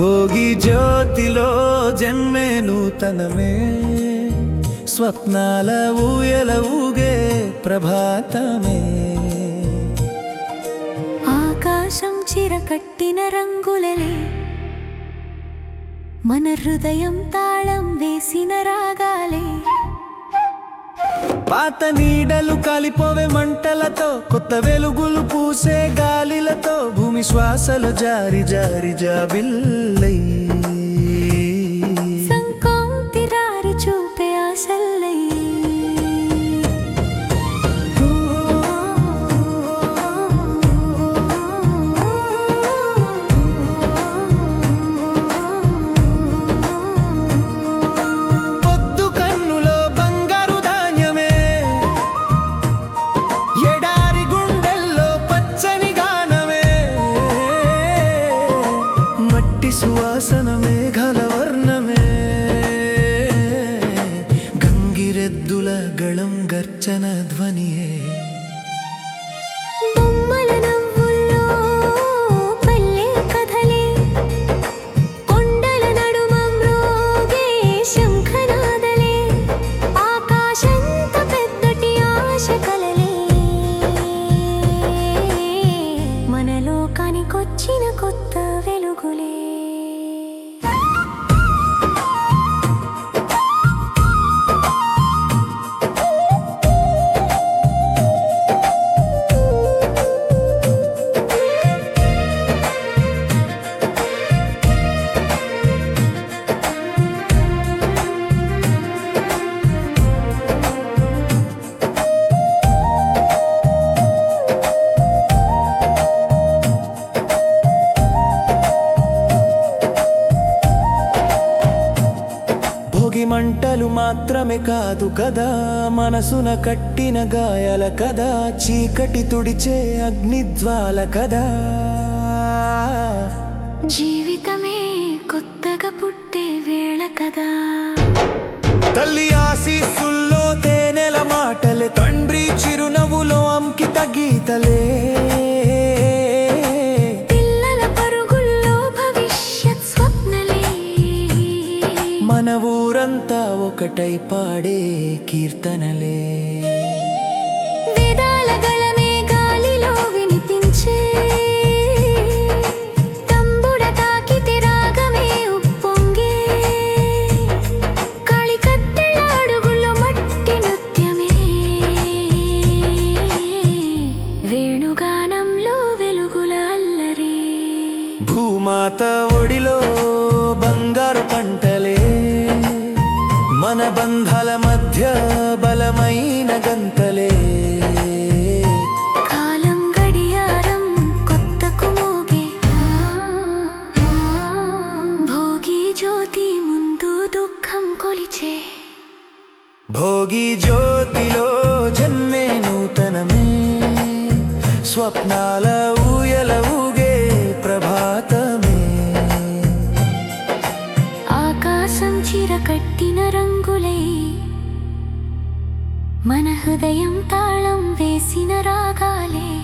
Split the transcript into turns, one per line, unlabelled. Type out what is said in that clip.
భోగి జ్యోతిలో జన్మే నూతనమే స్వప్నాల ఊయల ఊగే ప్రభాతమే
ఆకాశం చిరకట్టిన రంగులలే మన హృదయం తాళం వేసిన రాగాలే
పాత నీడలు కాలిపోవే మంటలతో కొత్త వెలుగులు పూసే గాలిలతో భూమి శ్వాసలు జారి జారి జాబిల్లై
సంకోంతి రారి చూపే ఆశల్లై
పొద్దు కన్నులో బంగారు ధాన్యమే ఎడారి గుండెల్లో పచ్చని గానమే మట్టి సువాసన మేఘల వర్ణమే గంగిరెద్దుల గళం గర్జన ధ్వనియే
బొమ్మల నవ్వుల్లో పల్లె కథలే కొండల నడుమ మ్రోగే శంఖనాదలే ఆకాశంత పెద్దటి ఆశ కలలే మన లోకానికొచ్చిన కొత్త వెలుగులే
భోగి మంటలు మాత్రమే కాదు కదా మనసున కట్టిన గాయాల కదా చీకటి తుడిచే అగ్నిజ్వాల కదా
జీవితమే కొత్తగా పుట్టే వేళ కదా
తల్లి ఆశీస్సుల్లో తేనెల మాటలే తండ్రి చిరునవ్వులో అంకిత గీతలే
పిల్లల పరుగుల్లో భవిష్యత్ స్వప్నలే
మన ఊరంతా ఒకటై పాడే కీర్తనలే
వేదాల గళమే గాలిలో వినిపించే తంబుడ తాకితే రాగమే ఉప్పొంగే కాళికత్తెల అడుగుల్లో మట్టి నృత్యమే వేణుగానంలో వెలుగుల అల్లరి
భూమాత ఒడిలో బంగారు పంటలే మన బంధాల మధ్య బలమైన గంతలే
కాలం గడియారం కొత్తకు మోగే భోగి జ్యోతి ముందు దుఃఖం కొలిచే
భోగి జ్యోతిలో జన్మే నూతనమే స్వప్నాల ఊయల ఊగే ప్రభాతమే
ఆకాశం చిరకట్టిన రంగులై మన హృదయం తాళం వేసిన రాగాలే